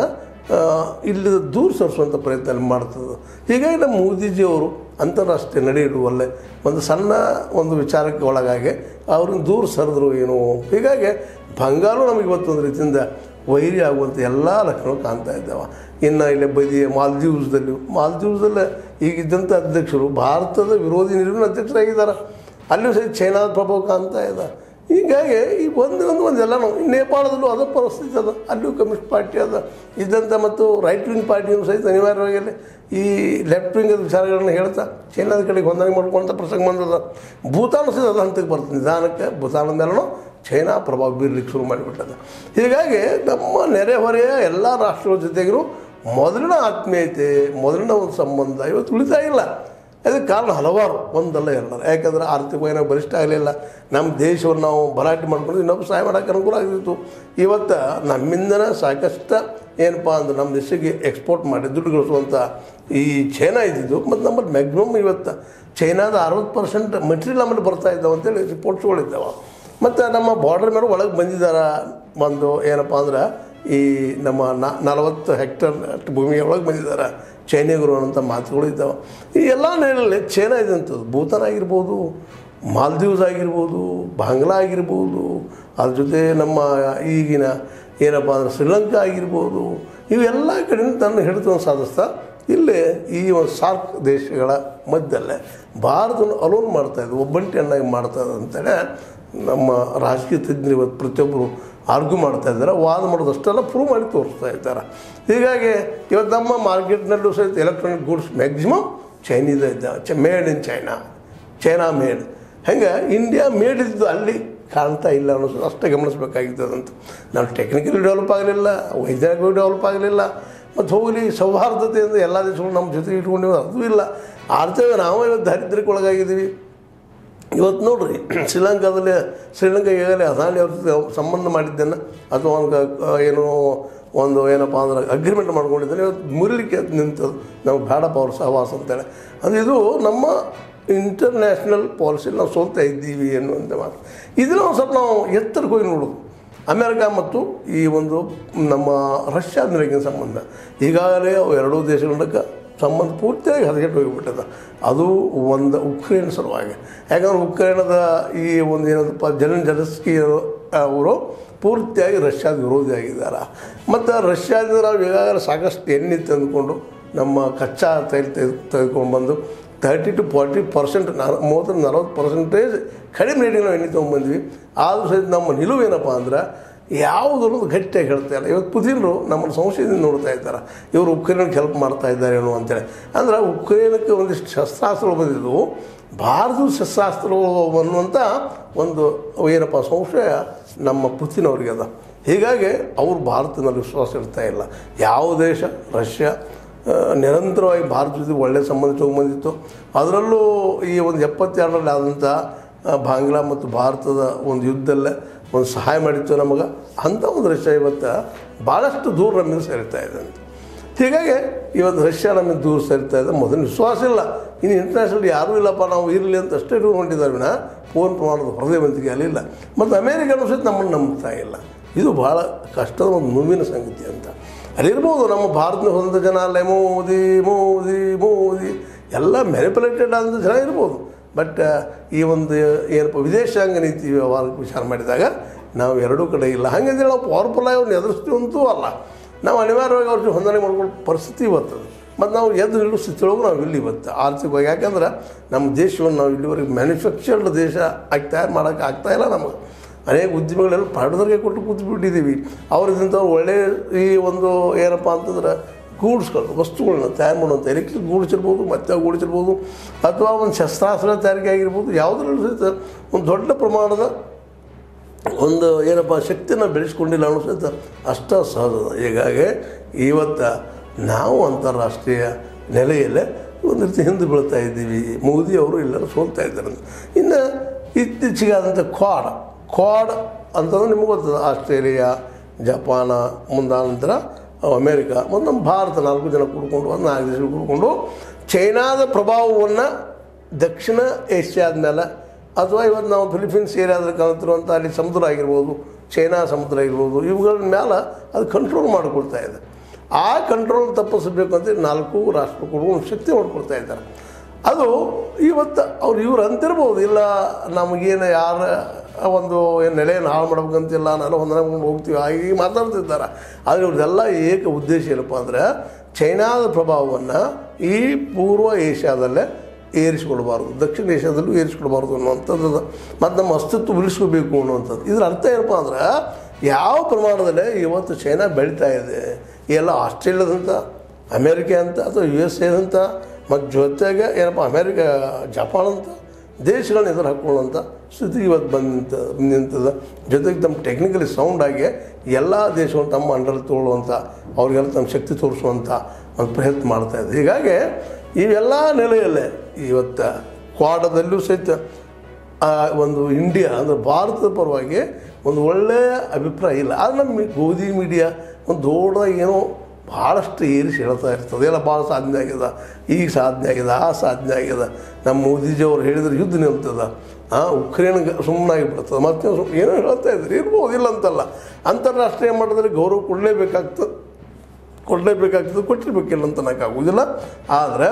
ಇಲ್ಲಿದ ದೂರ ಸರಿಸುವಂಥ ಪ್ರಯತ್ನ ಮಾಡ್ತದೆ ಹೀಗಾಗಿ ನಮ್ಮ ಮೋದಿಜಿಯವರು ಅಂತಾರಾಷ್ಟ್ರೀಯ ನಡೆ ಇಡುವಲ್ಲೇ ಒಂದು ಸಣ್ಣ ಒಂದು ವಿಚಾರಕ್ಕೆ ಒಳಗಾಗಿ ಅವ್ರನ್ನ ದೂರ ಸರಿದ್ರು ಏನು ಹೀಗಾಗಿ ಬಂಗಾಳು ನಮಗೆ ಇವತ್ತೊಂದು ರೀತಿಯಿಂದ ವೈರಿ ಆಗುವಂಥ ಎಲ್ಲ ಲಕ್ಷಣಗಳು ಕಾಣ್ತಾ ಇದ್ದಾವೆ ಇನ್ನು ಇಲ್ಲಿ ಬದಿ ಮಾಲ್ದೀವ್ಸ್ದಲ್ಲಿ ಮಾಲ್ದೀವ್ಸ್ದಲ್ಲಿ ಈಗಿದ್ದಂಥ ಅಧ್ಯಕ್ಷರು ಭಾರತದ ವಿರೋಧಿ ನಿಲುವಿನ ಅಧ್ಯಕ್ಷರಾಗಿದ್ದಾರೆ ಅಲ್ಲಿಯೂ ಸಹಿತ ಚೈನಾದ ಪ್ರಭಾವ ಕಾಣ್ತಾ ಇದೆ ಹೀಗಾಗಿ ಈ ಒಂದು ಒಂದು ಒಂದು ಎಲ್ಲನೂ ಈ ನೇಪಾಳದಲ್ಲೂ ಅದೇ ಪರಿಸ್ಥಿತಿ ಅದ ಅಲ್ಲಿಯೂ ಕಮ್ಯುನಿಸ್ಟ್ ಪಾರ್ಟಿ ಅದ ಇದ್ದಂಥ ಮತ್ತು ರೈಟ್ ವಿಂಗ್ ಪಾರ್ಟಿಯೂ ಸಹಿತ ಅನಿವಾರ್ಯವಾಗಿ ಅಲ್ಲಿ ಈ ಲೆಫ್ಟ್ ವಿಂಗದ ವಿಚಾರಗಳನ್ನ ಹೇಳ್ತಾ ಚೈನಾದ ಕಡೆಗೆ ಹೊಂದಾಣಿಕೆ ಮಾಡ್ಕೊಂತ ಪ್ರಸಂಗ ಬಂದದ ಭೂತಾನ್ ಸಹಿತ ಅದು ಹಂತಕ್ಕೆ ಬರ್ತದೆ ನಿಧಾನಕ್ಕೆ ಭೂತಾನದೆಲ್ಲನೂ ಚೈನಾ ಪ್ರಭಾವ ಬೀರ್ಲಿಕ್ಕೆ ಶುರು ಮಾಡಿಬಿಟ್ಟದ ಹೀಗಾಗಿ ನಮ್ಮ ನೆರೆಹೊರೆಯ ಎಲ್ಲ ರಾಷ್ಟ್ರಗಳ ಜೊತೆಗೂ ಮೊದಲಿನ ಆತ್ಮೀಯತೆ ಮೊದಲಿನ ಒಂದು ಸಂಬಂಧ ಇವತ್ತು ಉಳಿತಾ ಇಲ್ಲ ಅದಕ್ಕೆ ಕಾರಣ ಹಲವಾರು ಒಂದಲ್ಲ ಎರಡಲ್ಲ ಯಾಕಂದ್ರೆ ಆರ್ಥಿಕವಾಗಿ ನಾವು ಬಲಿಷ್ಠ ಆಗಲಿಲ್ಲ ನಮ್ಮ ದೇಶವನ್ನು ನಾವು ಭರಾಟೆ ಮಾಡ್ಕೊಂಡು ಇನ್ನೊಬ್ಬ ಸಹಾಯ ಮಾಡೋಕ್ಕೆ ಅನುಕೂಲ ಆಗ್ತಿತ್ತು ಇವತ್ತು ನಮ್ಮಿಂದನೇ ಸಾಕಷ್ಟು ಏನಪ್ಪ ಅಂದ್ರೆ ನಮ್ಮ ದೇಶಕ್ಕೆ ಎಕ್ಸ್ಪೋರ್ಟ್ ಮಾಡಿ ದುಡ್ಡು ಗಳಿಸುವಂಥ ಈ ಚೈನಾ ಇದ್ದಿದ್ದು ಮತ್ತು ನಮ್ಮಲ್ಲಿ ಮ್ಯಾಕ್ಸಿಮಮ್ ಇವತ್ತು ಚೈನಾದ ಅರವತ್ತು ಪರ್ಸೆಂಟ್ ಮೆಟೀರಿಯಲ್ ನಮ್ಮಲ್ಲಿ ಬರ್ತಾ ಇದ್ದಾವೆ ಅಂತೇಳಿ ರಿಪೋರ್ಟ್ಸ್ಗಳಿದ್ದಾವೆ ಮತ್ತು ನಮ್ಮ ಬಾರ್ಡರ್ ಮೇಲೆ ಒಳಗೆ ಬಂದಿದ್ದಾರೆ ಒಂದು ಏನಪ್ಪ ಅಂದ್ರೆ ಈ ನಮ್ಮ ನಲವತ್ತು ಹೆಕ್ಟರ್ ಅಷ್ಟು ಭೂಮಿಯ ಒಳಗೆ ಬಂದಿದ್ದಾರೆ ಚೈನಿಗರು ಅನ್ನೋಂಥ ಮಾತುಗಳು ಇದ್ದಾವೆ ಈ ಎಲ್ಲ ನೆಲೆಯಲ್ಲಿ ಚೈನಾ ಇದಂಥದ್ದು ಭೂತಾನ್ ಆಗಿರ್ಬೋದು ಮಾಲ್ದೀವ್ಸ್ ಆಗಿರ್ಬೋದು ಬಾಂಗ್ಲಾ ಆಗಿರ್ಬೋದು ಅದ್ರ ಜೊತೆ ನಮ್ಮ ಈಗಿನ ಏನಪ್ಪ ಅಂದ್ರೆ ಶ್ರೀಲಂಕಾ ಆಗಿರ್ಬೋದು ಇವೆಲ್ಲ ಕಡೆಯಿಂದ ತನ್ನ ಹಿಡಿತವನ್ನು ಸಾಧಿಸ್ತಾ ಇಲ್ಲೇ ಈ ಒಂದು ಸಾರ್ಕ್ ದೇಶಗಳ ಮಧ್ಯದಲ್ಲೇ ಭಾರತವನ್ನು ಅಲೋನ್ ಮಾಡ್ತಾ ಇದೆ ಒಬ್ಬಂಟಿಯನ್ನಾಗಿ ಮಾಡ್ತಾ ಇದೆ ಅಂತೇಳಿ ನಮ್ಮ ರಾಜಕೀಯ ತಜ್ಞರು ಇವತ್ತು ಪ್ರತಿಯೊಬ್ಬರು ಆರ್ಗ್ಯೂ ಮಾಡ್ತಾ ಇದ್ದಾರೆ ವಾದ ಮಾಡೋದಷ್ಟೆಲ್ಲ ಪ್ರೂವ್ ಮಾಡಿ ತೋರಿಸ್ತಾ ಇದ್ದಾರೆ ಹೀಗಾಗಿ ಇವತ್ತು ನಮ್ಮ ಮಾರ್ಕೆಟ್ನಲ್ಲೂ ಸಹಿತ ಎಲೆಕ್ಟ್ರಾನಿಕ್ ಗೂಡ್ಸ್ ಮ್ಯಾಕ್ಸಿಮಮ್ ಚೈನೀಸ್ ಇದ್ದಾವೆ ಚ made in China China made ಹೆಂಗೆ ಇಂಡಿಯಾ ಮೇಡ್ ಇದ್ದು ಅಲ್ಲಿ ಕಾಣ್ತಾ ಇಲ್ಲ ಅನ್ನೋದು ಅಷ್ಟೇ ಗಮನಿಸಬೇಕಾಗಿದ್ದದಂತ ನಾವು ಟೆಕ್ನಿಕಲಿ ಡೆವಲಪ್ ಆಗಲಿಲ್ಲ ವೈಜ್ಞಾನಿಕವಾಗಿ ಡೆವಲಪ್ ಆಗಲಿಲ್ಲ ಮತ್ತು ಹೋಗಲಿ ಸೌಹಾರ್ದತೆಯಿಂದ ಎಲ್ಲ ದೇಶಗಳು ನಮ್ಮ ಜೊತೆ ಇಟ್ಕೊಂಡಿವೆ ಅದು ಇಲ್ಲ ಆರ್ತೇವೆ ನಾವು ಇವತ್ತು ದಾರಿದ್ರ್ಯಕ್ಕೆ ಒಳಗಾಗಿದ್ದೀವಿ ಇವತ್ತು ನೋಡ್ರಿ ಶ್ರೀಲಂಕಾದಲ್ಲಿ ಶ್ರೀಲಂಕಾ ಈಗಾಗಲೇ ಅದಾನಿ ಅವ್ರ ಜೊತೆ ಸಂಬಂಧ ಮಾಡಿದ್ದೇನೆ ಅಥವಾ ಒಂದು ಏನು ಒಂದು ಏನಪ್ಪ ಅಂದ್ರೆ ಅಗ್ರಿಮೆಂಟ್ ಮಾಡ್ಕೊಂಡಿದ್ದೇನೆ ಇವತ್ತು ಮುರಿಲಿಕ್ಕೆ ನಿಂತದ್ದು ನಾವು ಬೇಡಪ್ಪ ಅವ್ರ ಸಹವಾಸ ಅಂತೇಳಿ ಅದು ಇದು ನಮ್ಮ ಇಂಟರ್ನ್ಯಾಷನಲ್ ಪಾಲಿಸಿ ನಾವು ಸೋಲ್ತಾ ಇದ್ದೀವಿ ಅನ್ನುವಂಥ ಮಾತು ಇದನ್ನ ಒಂದು ಸ್ವಲ್ಪ ನಾವು ಎತ್ತರಕ್ಕೆ ಹೋಗಿ ನೋಡೋದು ಅಮೆರಿಕ ಮತ್ತು ಈ ಒಂದು ನಮ್ಮ ರಷ್ಯಾದ ನಡುವಿನ ಸಂಬಂಧ ಈಗಾಗಲೇ ಅವು ಎರಡೂ ದೇಶಗಳ ಸಂಬಂಧ ಪೂರ್ತಿಯಾಗಿ ಹದಗೆಟ್ಟು ಹೋಗಿಬಿಟ್ಟದ ಅದು ಒಂದು ಉಕ್ರೇನ್ ಸಲುವಾಗಿ ಯಾಕಂದ್ರೆ ಉಕ್ರೇನದ ಈ ಒಂದು ಏನದಪ್ಪ ಜನ ಜಲಸ್ಕಿ ಅವರು ಪೂರ್ತಿಯಾಗಿ ರಷ್ಯಾದ ವಿರೋಧಿ ಆಗಿದ್ದಾರೆ ಮತ್ತು ರಷ್ಯಾದಿಂದ ನಾವು ಈಗಾಗಲೇ ಸಾಕಷ್ಟು ಎಣ್ಣೆ ತಂದುಕೊಂಡು ನಮ್ಮ ಕಚ್ಚಾ ತೈಲ ತೆಗೆದು ತೆಗೆದುಕೊಂಡು ಬಂದು ತರ್ಟಿ ಟು ಫಾರ್ಟಿ ಪರ್ಸೆಂಟ್ ನ ಮೂವತ್ತರಿಂದ ನಲವತ್ತು ಪರ್ಸೆಂಟೇಜ್ ಕಡಿಮೆ ರೇಟಿಗೆ ನಾವು ಎಣ್ಣೆ ತೊಗೊಂಬಂದ್ವಿ ಆದರೂ ಸಹಿತ ನಮ್ಮ ನಿಲುವು ಏನಪ್ಪ ಅಂದ್ರೆ ಯಾವುದನ್ನೋದು ಗಟ್ಟಿಯಾಗಿ ಹೇಳ್ತಾ ಇಲ್ಲ ಇವತ್ತು ಪುತಿನ್ರು ನಮ್ಮನ್ನು ಸಂಶಯದಿಂದ ನೋಡ್ತಾ ಇದ್ದಾರೆ ಇವರು ಉಕ್ರೇನ್ಗೆ ಹೆಲ್ಪ್ ಮಾಡ್ತಾ ಇದ್ದಾರೆ ಏನೋ ಅಂತೇಳಿ ಅಂದ್ರೆ ಉಕ್ರೇನಕ್ಕೆ ಒಂದಿಷ್ಟು ಶಸ್ತ್ರಾಸ್ತ್ರಗಳು ಬಂದಿದ್ದವು ಭಾರತದ ಶಸ್ತ್ರಾಸ್ತ್ರಗಳು ಅನ್ನುವಂಥ ಒಂದು ಏನಪ್ಪ ಸಂಶಯ ನಮ್ಮ ಪುತಿನ್ ಅವರಿಗೆ ಅದ ಹೀಗಾಗಿ ಅವರು ಭಾರತದಲ್ಲಿ ವಿಶ್ವಾಸ ಇರ್ತಾ ಇಲ್ಲ ಯಾವ ದೇಶ ರಷ್ಯಾ ಆ, ನಿರಂತರವಾಗಿ ಭಾರತ ಜೊತೆ ಒಳ್ಳೆಯ ಸಂಬಂಧ ತೊಗೊಂಬಂದಿತ್ತು ಅದರಲ್ಲೂ ಈ ಒಂದು ಎಪ್ಪತ್ತೆರಡರಲ್ಲಿ ಆದಂಥ ಆ, ಬಾಂಗ್ಲಾ ಮತ್ತು ಭಾರತದ ಒಂದು ಯುದ್ಧದಲ್ಲೇ ಒಂದು ಸಹಾಯ ಮಾಡಿತ್ತು ನಮಗೆ ಅಂಥ ಒಂದು ರಷ್ಯಾ ಇವತ್ತು ಭಾಳಷ್ಟು ದೂರ ನಮ್ಮಿಂದ ಸೇರ್ತಾ ಇದೆ ಅಂತ ಹೀಗಾಗಿ ಇವತ್ತು ರಷ್ಯಾ ನಮಗೆ ದೂರ ಸರಿತಾ ಇದೆ ಮೊದಲು ವಿಶ್ವಾಸ ಇಲ್ಲ ಇನ್ನು ಇಂಟರ್ನ್ಯಾಷನಲ್ ಯಾರೂ ಇಲ್ಲಪ್ಪ ನಾವು ಇರಲಿ ಅಂತ ಅಷ್ಟೇ ಇಟ್ಕೊಂಡಿದ್ದಾರೆ ವಿನ ಪೂರ್ಣ ಪ್ರಮಾಣದ ಹೃದಯವಂತಿಕೆ ಅಲ್ಲಿಲ್ಲ ಮತ್ತು ಅಮೇರಿಕನೂ ಸಹಿತ ನಮ್ಮನ್ನು ನಂಬ್ತಾ ಇಲ್ಲ ಇದು ಭಾಳ ಕಷ್ಟದ ಒಂದು ನೋವಿನ ಸಂಗತಿ ಅಂತ ಅಲ್ಲಿರ್ಬೋದು ನಮ್ಮ ಭಾರತದ ಹೊಂದ ಜನ ಅಲ್ಲೇ ಮೋದಿ ಮೋದಿ ಮೋದಿ ಎಲ್ಲ ಮ್ಯಾನಿಪುಲೇಟೆಡ್ ಅಂತ ಜನ ಇರ್ಬೋದು ಬಟ್ ಈ ಒಂದು ಏನಪ್ಪ ವಿದೇಶಾಂಗ ನೀತಿ ವ್ಯವಹಾರಕ್ಕೆ ವಿಚಾರ ಮಾಡಿದಾಗ ನಾವು ಎರಡೂ ಕಡೆ ಇಲ್ಲ ಹಾಗಂದ್ರೆ ನಾವು ಪವರ್ಫುಲ್ ಆಗಿ ಅವ್ರನ್ನ ಎದುರಿಸ್ತೀವಂತೂ ಅಲ್ಲ ನಾವು ಅನಿವಾರ್ಯವಾಗಿ ಅವ್ರ ಜೊತೆ ಹೊಂದಾಣೆ ಮಾಡ್ಕೊಳ್ಳೋ ಪರಿಸ್ಥಿತಿ ಬರ್ತದೆ ಮತ್ತು ನಾವು ಎದ್ದು ನಿಲ್ಲೋ ಸ್ಥಿತಿಯೊಳಗೆ ನಾವು ಇಲ್ಲಿ ಇವತ್ತು ಆರ್ಥಿಕವಾಗಿ ಯಾಕಂದ್ರೆ ನಮ್ಮ ದೇಶವನ್ನು ನಾವು ಇಲ್ಲಿವರೆಗೆ ಮ್ಯಾನುಫ್ಯಾಕ್ಚರ್ಡ್ ದೇಶ ಆಗಿ ತಯಾರು ಮಾಡೋಕ್ಕೆ ಆಗ್ತಾ ಇಲ್ಲ ನಮಗೆ ಅನೇಕ ಉದ್ಯಮಿಗಳೆಲ್ಲ ಪಡೆದವ್ರಿಗೆ ಕೊಟ್ಟು ಕೂತ್ಬಿಟ್ಟಿದ್ದೀವಿ ಅವ್ರದಿಂದ ಒಳ್ಳೆ ಈ ಒಂದು ಏನಪ್ಪ ಅಂತಂದ್ರೆ ಗೂಡ್ಸ್ಗಳು ವಸ್ತುಗಳನ್ನ ತಯಾರು ಮಾಡುವಂಥ ಎಲೆಕ್ಟ್ರಿಕ್ ಗೂಡ್ಸ್ ಇರ್ಬೋದು ಮತ್ತೆ ಗೂಡ್ಸ್ ಇರ್ಬೋದು ಅಥವಾ ಒಂದು ಶಸ್ತ್ರಾಸ್ತ್ರ ತಯಾರಿಕೆ ಆಗಿರ್ಬೋದು ಯಾವುದರಲ್ಲೂ ಸಹಿತ ಒಂದು ದೊಡ್ಡ ಪ್ರಮಾಣದ ಒಂದು ಏನಪ್ಪ ಶಕ್ತಿನ ಬೆಳೆಸ್ಕೊಂಡಿಲ್ಲ ಅನ್ನೋ ಸಹಿತ ಅಷ್ಟ ಸಹಜ ಹೀಗಾಗಿ ಇವತ್ತು ನಾವು ಅಂತಾರಾಷ್ಟ್ರೀಯ ನೆಲೆಯಲ್ಲೇ ಒಂದು ರೀತಿ ಹಿಂದೆ ಬೀಳ್ತಾ ಇದ್ದೀವಿ ಮೋದಿ ಅವರು ಎಲ್ಲರೂ ಸೋಲ್ತಾ ಇದ್ದಾರೆ ಇನ್ನು ಇತ್ತೀಚೆಗಾದಂಥ ಕ್ವಾಡ್ ಕ್ವಾಡ್ ಅಂತಂದ್ರೆ ನಿಮಗೆ ಗೊತ್ತದ ಆಸ್ಟ್ರೇಲಿಯಾ ಜಪಾನ ಮುಂದಾನಂತರ ಅಮೇರಿಕ ಮತ್ತು ನಮ್ಮ ಭಾರತ ನಾಲ್ಕು ಜನ ಕೂಡ್ಕೊಂಡು ಒಂದು ನಾಲ್ಕು ದೇಶ ಕೂಡ್ಕೊಂಡು ಚೈನಾದ ಪ್ರಭಾವವನ್ನು ದಕ್ಷಿಣ ಏಷ್ಯಾದ ಮೇಲೆ ಅಥವಾ ಇವತ್ತು ನಾವು ಫಿಲಿಪೀನ್ಸ್ ಏರಿಯಾದಲ್ಲಿ ಕಾಣುತ್ತಿರುವಂಥ ಅಲ್ಲಿ ಸಮುದ್ರ ಆಗಿರ್ಬೋದು ಚೈನಾ ಸಮುದ್ರ ಆಗಿರ್ಬೋದು ಇವುಗಳ ಮೇಲೆ ಅದು ಕಂಟ್ರೋಲ್ ಮಾಡಿಕೊಳ್ತಾ ಇದೆ ಆ ಕಂಟ್ರೋಲ್ ತಪ್ಪಿಸಬೇಕು ಅಂತ ನಾಲ್ಕು ರಾಷ್ಟ್ರಗಳು ಒಂದು ಶಕ್ತಿ ಮಾಡ್ಕೊಳ್ತಾ ಇದ್ದಾರೆ ಅದು ಇವತ್ತು ಅವ್ರು ಇವ್ರು ಅಂತಿರ್ಬೋದು ಇಲ್ಲ ನಮಗೇನು ಯಾರ ಒಂದು ಏನು ನೆಲೆಯನ್ನು ಹಾಳು ಮಾಡ್ಬೇಕಂತಿಲ್ಲ ನಾನು ಹೊಂದಾಣಿಕೆ ಮಾಡ್ಕೊಂಡು ಹೋಗ್ತೀವಿ ಹಾಗೆ ಮಾತಾಡ್ತಿದ್ದಾರೆ ಆದರೆ ಇವ್ರದ್ದೆಲ್ಲ ಏಕ ಉದ್ದೇಶ ಏನಪ್ಪ ಅಂದರೆ ಚೈನಾದ ಪ್ರಭಾವವನ್ನು ಈ ಪೂರ್ವ ಏಷ್ಯಾದಲ್ಲೇ ಏರಿಸಿಕೊಳ್ಬಾರ್ದು ದಕ್ಷಿಣ ಏಷ್ಯಾದಲ್ಲೂ ಏರಿಸಿಕೊಳ್ಬಾರ್ದು ಅನ್ನುವಂಥದ್ದು ಮತ್ತು ನಮ್ಮ ಅಸ್ತಿತ್ವ ಉಳಿಸ್ಕೋಬೇಕು ಅನ್ನುವಂಥದ್ದು ಇದ್ರ ಅರ್ಥ ಏನಪ್ಪ ಅಂದ್ರೆ ಯಾವ ಪ್ರಮಾಣದಲ್ಲಿ ಇವತ್ತು ಚೈನಾ ಬೆಳೀತಾ ಇದೆ ಎಲ್ಲ ಆಸ್ಟ್ರೇಲಿಯಾದಂಥ ಅಮೇರಿಕೆ ಅಂತ ಅಥವಾ ಯು ಎಸ್ ಎದಂಥ ಮತ್ತು ಜೊತೆಗೆ ಏನಪ್ಪ ಅಮೇರಿಕ ಜಪಾನ್ ಅಂತ ದೇಶಗಳನ್ನ ಎದುರು ಹಾಕ್ಕೊಳ್ಳುವಂಥ ಸ್ಥಿತಿ ಇವತ್ತು ಬಂದು ನಿಂತ ನಿಂತದ ಜೊತೆಗೆ ತಮ್ಮ ಟೆಕ್ನಿಕಲಿ ಸೌಂಡ್ ಆಗಿ ಎಲ್ಲ ದೇಶವನ್ನು ತಮ್ಮ ಅಂಡರ್ ತಗೊಳ್ಳುವಂಥ ಅವ್ರಿಗೆಲ್ಲ ತಮ್ಮ ಶಕ್ತಿ ತೋರಿಸುವಂಥ ಒಂದು ಪ್ರಯತ್ನ ಮಾಡ್ತಾ ಇದೆ ಹೀಗಾಗಿ ಇವೆಲ್ಲ ನೆಲೆಯಲ್ಲೇ ಇವತ್ತು ಕ್ವಾಡದಲ್ಲೂ ಸಹಿತ ಆ ಒಂದು ಇಂಡಿಯಾ ಅಂದರೆ ಭಾರತದ ಪರವಾಗಿ ಒಂದು ಒಳ್ಳೆಯ ಅಭಿಪ್ರಾಯ ಇಲ್ಲ ಆದರೆ ನಮ್ಮ ಗೋಧಿ ಮೀಡಿಯಾ ಒಂದು ದೊಡ್ಡದಾಗಿ ಏನೋ ಭಾಳಷ್ಟು ಏರಿಸಿ ಹೇಳ್ತಾ ಇರ್ತದೆ ಎಲ್ಲ ಭಾಳ ಸಾಧನೆ ಆಗ್ಯದ ಈಗ ಸಾಧನೆ ಆಗ್ಯದ ಆ ಸಾಧನೆ ಆಗ್ಯದ ನಮ್ಮ ಮೋದಿಜಿಯವರು ಹೇಳಿದ್ರೆ ಯುದ್ಧ ನಿಲ್ತದ ಆ ಉಕ್ರೇನ್ ಸುಮ್ಮನಾಗಿ ಬಿಡ್ತದೆ ಮತ್ತೆ ಸುಮ್- ಏನೋ ಹೇಳ್ತಾ ಇದ್ರು ಇರ್ಬೋದು ಇಲ್ಲ ಅಂತಲ್ಲ ಅಂತಾರಾಷ್ಟ್ರೀಯ ಮಟ್ಟದಲ್ಲಿ ಗೌರವ ಕೊಡಲೇಬೇಕಾಗ್ತದೆ ಕೊಡಲೇಬೇಕಾಗ್ತದೆ ಕೊಟ್ಟಿರ್ಬೇಕಿಲ್ಲ ಅಂತ ಆಗೋದಿಲ್ಲ ಆದರೆ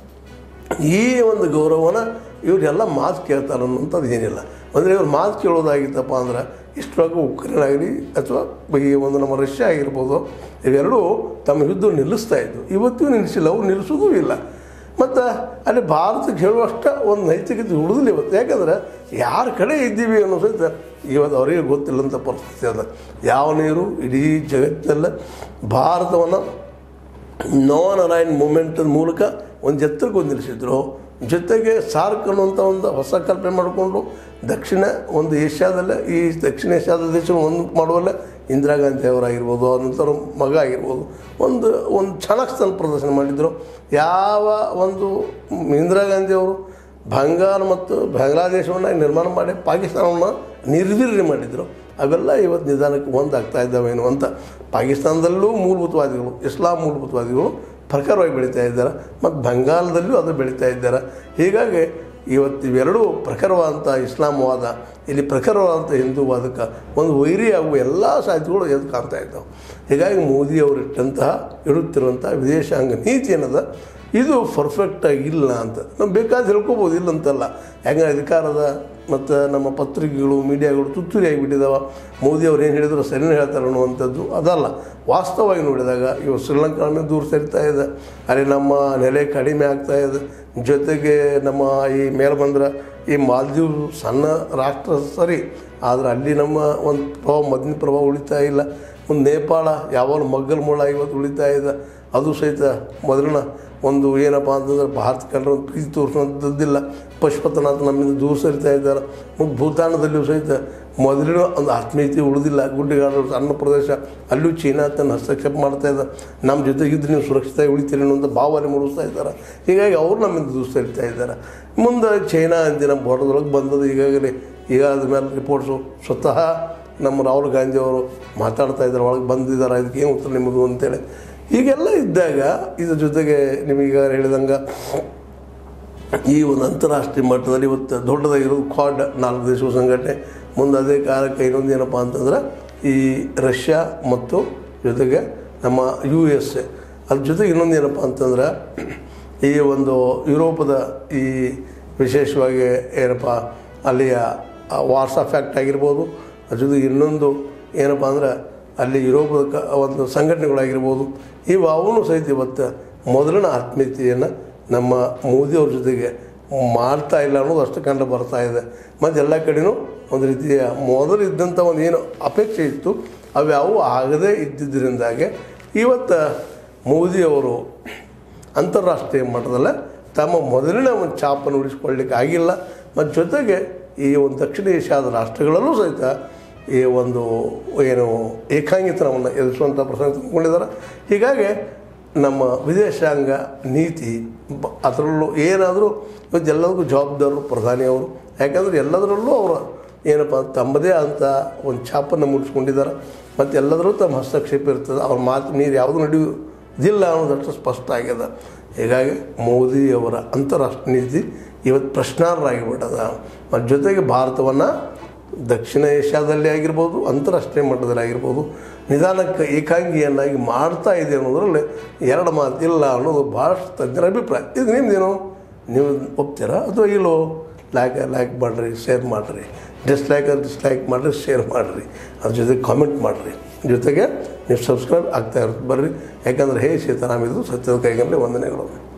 ಈ ಒಂದು ಗೌರವನ ಇವರೆಲ್ಲ ಮಾತು ಕೇಳ್ತಾರೆ ಅನ್ನೋಂಥದ್ದು ಏನಿಲ್ಲ ಅಂದರೆ ಇವ್ರು ಮಾತು ಕೇಳೋದಾಗಿತ್ತಪ್ಪ ಅಂದ್ರೆ ಇಷ್ಟರೊಳಗೆ ಉಕ್ರೇನ್ ಆಗಲಿ ಅಥವಾ ಈ ಒಂದು ನಮ್ಮ ರಷ್ಯಾ ಆಗಿರ್ಬೋದು ಇವೆರಡೂ ತಮ್ಮ ಯುದ್ಧ ನಿಲ್ಲಿಸ್ತಾ ಇದ್ವು ಇವತ್ತಿಗೂ ನಿಲ್ಲಿಸಿಲ್ಲ ಅವು ನಿಲ್ಲಿಸೋದೂ ಇಲ್ಲ ಮತ್ತು ಅಲ್ಲಿ ಭಾರತಕ್ಕೆ ಹೇಳುವಷ್ಟ ಒಂದು ನೈತಿಕತೆ ಉಳಿದಿಲ್ಲ ಇವತ್ತು ಯಾಕಂದ್ರೆ ಯಾರ ಕಡೆ ಇದ್ದೀವಿ ಅನ್ನೋ ಸಹಿತ ಇವತ್ತು ಅವರಿಗೆ ಗೊತ್ತಿಲ್ಲಂಥ ಪರಿಸ್ಥಿತಿ ಅದ ಯಾವ ನೀರು ಇಡೀ ಜಗತ್ತಿನಲ್ಲ ಭಾರತವನ್ನು ನಾನ್ ಅಲೈನ್ ಮೂಮೆಂಟದ ಮೂಲಕ ಒಂದು ಎತ್ತರಕ್ಕೆ ಒಂದು ನಿಲ್ಲಿಸಿದ್ರು ಜೊತೆಗೆ ಸಾರ್ಕ್ ಅನ್ನುವಂಥ ಒಂದು ಹೊಸ ಕಲ್ಪನೆ ಮಾಡಿಕೊಂಡು ದಕ್ಷಿಣ ಒಂದು ಏಷ್ಯಾದಲ್ಲೇ ಈ ದಕ್ಷಿಣ ಏಷ್ಯಾದ ದೇಶ ಒಂದು ಮಾಡುವಲ್ಲೇ ಇಂದಿರಾ ಗಾಂಧಿ ಅವರಾಗಿರ್ಬೋದು ಅವ್ರ ನಂತರ ಮಗ ಆಗಿರ್ಬೋದು ಒಂದು ಒಂದು ಚಾಣಾಕ್ಷತನ ಪ್ರದರ್ಶನ ಮಾಡಿದರು ಯಾವ ಒಂದು ಇಂದಿರಾ ಗಾಂಧಿ ಅವರು ಬಂಗಾಳ ಮತ್ತು ಬಾಂಗ್ಲಾದೇಶವನ್ನು ನಿರ್ಮಾಣ ಮಾಡಿ ಪಾಕಿಸ್ತಾನವನ್ನು ನಿರ್ವೀರ್ಯ ಮಾಡಿದರು ಅವೆಲ್ಲ ಇವತ್ತು ನಿಧಾನಕ್ಕೆ ಒಂದಾಗ್ತಾ ಇದ್ದಾವೇನು ಅಂತ ಪಾಕಿಸ್ತಾನದಲ್ಲೂ ಮೂಲಭೂತವಾದಿಗಳು ಇಸ್ಲಾಂ ಮೂಲಭೂತವಾದಿಗಳು ಪ್ರಖರವಾಗಿ ಬೆಳೀತಾ ಇದ್ದಾರೆ ಮತ್ತು ಬಂಗಾಳದಲ್ಲೂ ಅದು ಬೆಳೀತಾ ಇದ್ದಾರೆ ಹೀಗಾಗಿ ಇವತ್ತು ಇವೆರಡೂ ಪ್ರಖರವಾದಂಥ ಇಸ್ಲಾಂವಾದ ಇಲ್ಲಿ ಪ್ರಖರವಾದಂಥ ಹಿಂದೂವಾದಕ್ಕೆ ಒಂದು ವೈರಿ ಆಗುವ ಎಲ್ಲ ಸಾಧ್ಯತೆಗಳು ಎದ್ದು ಕಾಣ್ತಾ ಇದ್ದಾವೆ ಹೀಗಾಗಿ ಮೋದಿಯವರು ಇಟ್ಟಂತಹ ಇಡುತ್ತಿರುವಂಥ ವಿದೇಶಾಂಗ ನೀತಿ ಏನದ ಇದು ಪರ್ಫೆಕ್ಟಾಗಿ ಇಲ್ಲ ಅಂತ ನಾವು ಬೇಕಾದ್ರೆ ಹೇಳ್ಕೊಬೋದು ಇಲ್ಲ ಅಂತಲ್ಲ ಹೆಂಗೆ ಅಧಿಕಾರದ ಮತ್ತು ನಮ್ಮ ಪತ್ರಿಕೆಗಳು ಮೀಡಿಯಾಗಳು ತುತ್ತೂರಿ ಆಗಿಬಿಟ್ಟಿದ್ದಾವೆ ಮೋದಿ ಅವ್ರು ಏನು ಹೇಳಿದ್ರು ಸರಿನೇ ಹೇಳ್ತಾರೆ ಅನ್ನುವಂಥದ್ದು ಅದಲ್ಲ ವಾಸ್ತವವಾಗಿ ನೋಡಿದಾಗ ಇವು ಶ್ರೀಲಂಕಾವನ್ನು ದೂರ ಸರಿತಾ ಇದೆ ಅಲ್ಲಿ ನಮ್ಮ ನೆಲೆ ಕಡಿಮೆ ಆಗ್ತಾ ಇದೆ ಜೊತೆಗೆ ನಮ್ಮ ಈ ಮೇಲೆ ಬಂದ್ರೆ ಈ ಮಾಲ್ದೀವ್ ಸಣ್ಣ ರಾಷ್ಟ್ರ ಸರಿ ಆದರೆ ಅಲ್ಲಿ ನಮ್ಮ ಒಂದು ಪ್ರಭಾವ ಮೊದಲಿನ ಪ್ರಭಾವ ಉಳಿತಾ ಇಲ್ಲ ಒಂದು ನೇಪಾಳ ಯಾವಾಗಲೂ ಮಗ್ಗಲ್ ಮೂಳ ಇವತ್ತು ಉಳಿತಾ ಇದೆ ಅದು ಸಹಿತ ಮೊದಲಿನ ಒಂದು ಏನಪ್ಪ ಅಂತಂದ್ರೆ ಭಾರತ ಕಂಡ್ರೆ ಒಂದು ಪ್ರೀತಿ ತೋರಿಸುವಂಥದ್ದಿಲ್ಲ ಪಶುಪತನಾಥ ನಮ್ಮಿಂದ ದೂರ ಸರಿತಾ ಇದ್ದಾರೆ ಮತ್ತು ಭೂತಾನದಲ್ಲಿಯೂ ಸಹಿತ ಮೊದಲಿನ ಒಂದು ಆತ್ಮೀಯತೆ ಉಳಿದಿಲ್ಲ ಗುಡ್ಡಗಾಡು ಸಣ್ಣ ಪ್ರದೇಶ ಅಲ್ಲೂ ಚೀನಾ ತನ್ನ ಹಸ್ತಕ್ಷೇಪ ಮಾಡ್ತಾ ಇದ್ದಾರೆ ನಮ್ಮ ಜೊತೆಗಿದ್ದು ನೀವು ಸುರಕ್ಷಿತವಾಗಿ ಉಳಿತೀರಿ ಅನ್ನುವಂಥ ಭಾವನೆ ಮೂಡಿಸ್ತಾ ಇದ್ದಾರೆ ಹೀಗಾಗಿ ಅವರು ನಮ್ಮಿಂದ ದೂರ ಸರಿತಾ ಇದ್ದಾರೆ ಮುಂದೆ ಚೈನಾ ಅಂದಿನ ಬಾರ್ಡರ್ದೊಳಗೆ ಬಂದದ್ದು ಈಗಾಗಲೇ ಈಗ ಅದ್ರ ಮೇಲೆ ರಿಪೋರ್ಟ್ಸು ಸ್ವತಃ ನಮ್ಮ ರಾಹುಲ್ ಗಾಂಧಿ ಅವರು ಮಾತಾಡ್ತಾ ಇದ್ದಾರೆ ಒಳಗೆ ಬಂದಿದ್ದಾರೆ ಇದಕ್ಕೆ ಏನು ಉತ್ತರ ನಿಮ್ಮದು ಅಂತೇಳಿ ಹೀಗೆಲ್ಲ ಇದ್ದಾಗ ಇದ್ರ ಜೊತೆಗೆ ನಿಮಗೀಗ ಹೇಳಿದಂಗೆ ಈ ಒಂದು ಅಂತಾರಾಷ್ಟ್ರೀಯ ಮಟ್ಟದಲ್ಲಿ ಇವತ್ತು ದೊಡ್ಡದಾಗಿರೋದು ಕ್ವಾಡ್ ನಾಲ್ಕು ದೇಶಗಳ ಸಂಘಟನೆ ಮುಂದೆ ಅದೇ ಕಾಲಕ್ಕೆ ಇನ್ನೊಂದು ಏನಪ್ಪ ಅಂತಂದ್ರೆ ಈ ರಷ್ಯಾ ಮತ್ತು ಜೊತೆಗೆ ನಮ್ಮ ಯು ಎಸ್ ಎ ಅದ್ರ ಜೊತೆಗೆ ಇನ್ನೊಂದು ಏನಪ್ಪ ಅಂತಂದ್ರೆ ಈ ಒಂದು ಯುರೋಪದ ಈ ವಿಶೇಷವಾಗಿ ಏನಪ್ಪ ಅಲ್ಲಿಯ ವಾರ್ಸಾ ಫ್ಯಾಕ್ಟ್ ಆಗಿರ್ಬೋದು ಅದ್ರ ಜೊತೆಗೆ ಇನ್ನೊಂದು ಏನಪ್ಪ ಅಂದ್ರೆ ಅಲ್ಲಿ ಯುರೋಪದ ಕ ಒಂದು ಸಂಘಟನೆಗಳಾಗಿರ್ಬೋದು ಇವು ಅವನು ಸಹಿತ ಇವತ್ತು ಮೊದಲಿನ ಆತ್ಮೀಯತೆಯನ್ನು ನಮ್ಮ ಮೋದಿಯವ್ರ ಜೊತೆಗೆ ಮಾಡ್ತಾ ಇಲ್ಲ ಅನ್ನೋದು ಅಷ್ಟು ಕಂಡು ಬರ್ತಾ ಇದೆ ಮತ್ತು ಎಲ್ಲ ಕಡೆನೂ ಒಂದು ರೀತಿಯ ಮೊದಲು ಇದ್ದಂಥ ಒಂದು ಏನು ಅಪೇಕ್ಷೆ ಇತ್ತು ಅವ್ಯಾವು ಆಗದೇ ಇದ್ದಿದ್ದರಿಂದಾಗೆ ಇವತ್ತು ಮೋದಿಯವರು ಅಂತಾರಾಷ್ಟ್ರೀಯ ಮಟ್ಟದಲ್ಲೇ ತಮ್ಮ ಮೊದಲಿನ ಒಂದು ಛಾಪನ್ನು ಉಳಿಸ್ಕೊಳ್ಳಿಕ್ಕೆ ಆಗಿಲ್ಲ ಮತ್ತು ಜೊತೆಗೆ ಈ ಒಂದು ದಕ್ಷಿಣ ಏಷ್ಯಾದ ರಾಷ್ಟ್ರಗಳಲ್ಲೂ ಸಹಿತ ಈ ಒಂದು ಏನು ಏಕಾಂಗಿತನವನ್ನು ಎದುರಿಸುವಂಥ ಪ್ರಸಂಗ ತಂದುಕೊಂಡಿದ್ದಾರೆ ಹೀಗಾಗಿ ನಮ್ಮ ವಿದೇಶಾಂಗ ನೀತಿ ಬ- ಅದರಲ್ಲೂ ಏನಾದರೂ ಇವತ್ತು ಎಲ್ಲದಕ್ಕೂ ಜವಾಬ್ದಾರರು ಪ್ರಧಾನಿಯವರು ಯಾಕಂದರೆ ಎಲ್ಲದರಲ್ಲೂ ಅವರು ಏನಪ್ಪ ತಮ್ಮದೇ ಅಂತ ಒಂದು ಛಾಪನ್ನು ಮೂಡಿಸ್ಕೊಂಡಿದ್ದಾರೆ ಮತ್ತು ಎಲ್ಲದರೂ ತಮ್ಮ ಹಸ್ತಕ್ಷೇಪ ಇರ್ತದೆ ಅವ್ರ ಮಾತು ನೀರು ಯಾವುದು ನಡೆಯುವುದಿಲ್ಲ ಅನ್ನೋದಷ್ಟು ಸ್ಪಷ್ಟ ಆಗಿದೆ ಹೀಗಾಗಿ ಮೋದಿಯವರ ಅಂತಾರಾಷ್ಟ್ರೀಯ ನೀತಿ ಇವತ್ತು ಪ್ರಶ್ನಾರ್ಹರಾಗಿಬಿಟ್ಟದ ಮತ್ತು ಜೊತೆಗೆ ಭಾರತವನ್ನು ದಕ್ಷಿಣ ಏಷ್ಯಾದಲ್ಲಿ ಆಗಿರ್ಬೋದು ಅಂತಾರಾಷ್ಟ್ರೀಯ ಮಟ್ಟದಲ್ಲಿ ಆಗಿರ್ಬೋದು ನಿಧಾನಕ್ಕೆ ಏಕಾಂಗಿಯನ್ನಾಗಿ ಮಾಡ್ತಾ ಇದೆ ಅನ್ನೋದರಲ್ಲಿ ಎರಡು ಮಾತಿಲ್ಲ ಅನ್ನೋದು ಭಾಳಷ್ಟು ತಜ್ಞರ ಅಭಿಪ್ರಾಯ ಇದು ನಿಮ್ದೇನು ನೀವು ಒಪ್ತೀರಾ ಅಥವಾ ಇಲ್ಲೋ ಲೈಕ್ ಲೈಕ್ ಮಾಡಿರಿ ಶೇರ್ ಮಾಡಿರಿ ಡಿಸ್ಲೈಕ್ ಡಿಸ್ಲೈಕ್ ಮಾಡಿರಿ ಶೇರ್ ಮಾಡಿರಿ ಅದ್ರ ಜೊತೆಗೆ ಕಾಮೆಂಟ್ ಮಾಡಿರಿ ಜೊತೆಗೆ ನೀವು ಸಬ್ಸ್ಕ್ರೈಬ್ ಆಗ್ತಾ ಇರುತ್ತೆ ಬರ್ರಿ ಯಾಕಂದರೆ ಹೇ ಸೀತಾರಾಮ್ ಇದು ಸತ್ಯದ ಕೈಗಂಬಳಿ ವಂದನೆಗಳು